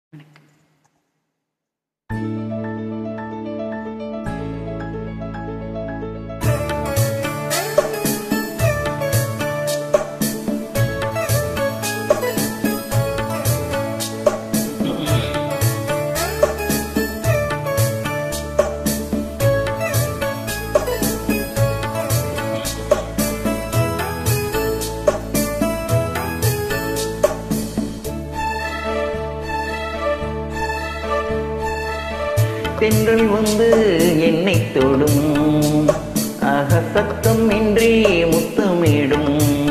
தென்றல் வந்து என்னை தொடும் அக சத்தம் இன்றி முத்தமிடும்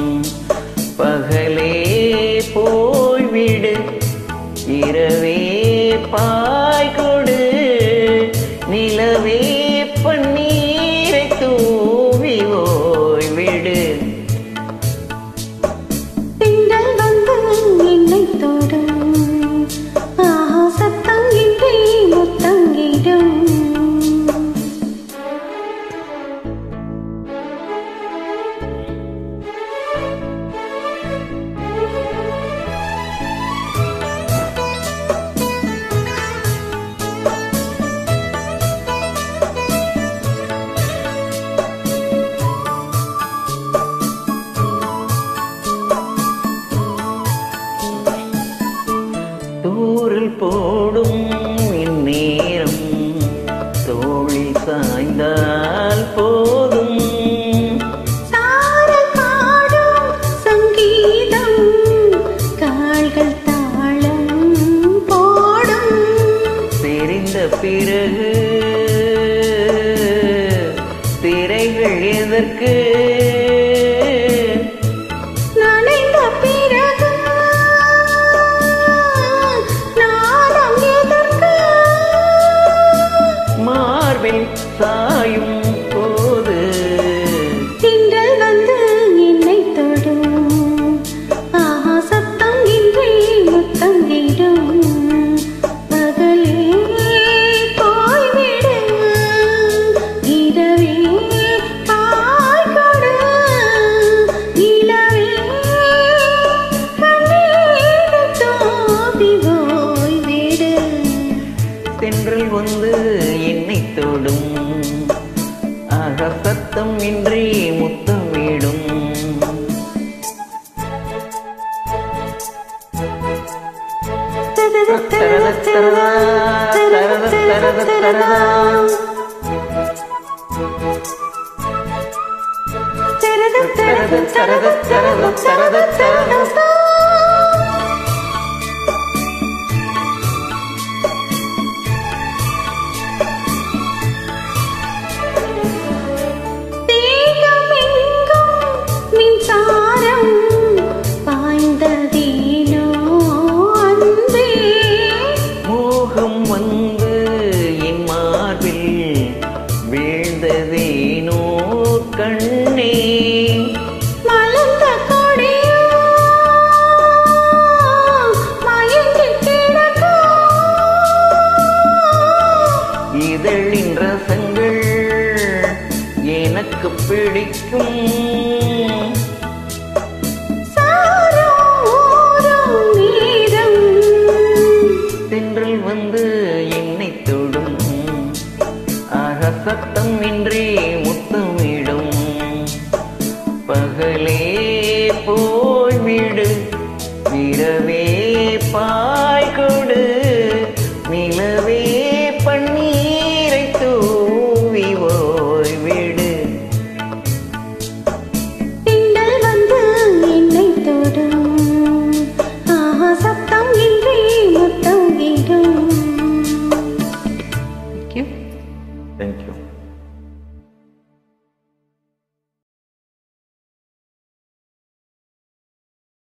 பகலே போய்விடு இரவே பாய் கொடு நிலவே பன்னீரை தூவி ஓய்விடு திங்கள் வந்து என்னை தொடும் ஆஹா சத்தம் இன்றி முத்தங்கிடும் தூரில் போடும் இந்நேரம் தோளில் சாய்ந்தால் போதும் சாரல் பாடும் சங்கீதம் கால்கள் தாளம் போடும் தெரிந்த பிறகு திரைகள் எதற்கு நனைந்த பிறகு நாடம் எதற்கு மார்பில் சாயும் போது திங்கள் வந்து என்னை தொடும் ஆஹா சத்தம் இன்றி முத்தங்கிடும் பகலே போய்விடு இரவே பாய் கொடு நிலவே கண்ணீர் தோதி ஓய்விடு தென்றல் வந்து என்னை தொடும் அக சத்தம் இன்றி முத்தமிடும் தேகமெங்கும் மின்சாரம் பாய்ந்ததேனோ அன்பே மோகம் வந்து என் மார்பில் வீழ்ந்ததேனோ கண்ணே மலர்ந்த கொடியோ மயங்கி கிடக்கும் இதழின் ரசங்கள் எனக்கு பிடிக்கும் சாரும் ஊரும் நீரும் தென்றல் வந்து என்னை தொடும் ஆக சத்தம் இன்றி முத்தமிடும் பகலே போய்விடு இரவே பாய் கொடு நிலவே பன்னீரை தூவி ஓய்விடு திங்கள் வந்து என்னை தொடும் ஆஹா சத்தம் இன்றி முத்தங்கிடும் தேங்க்யூ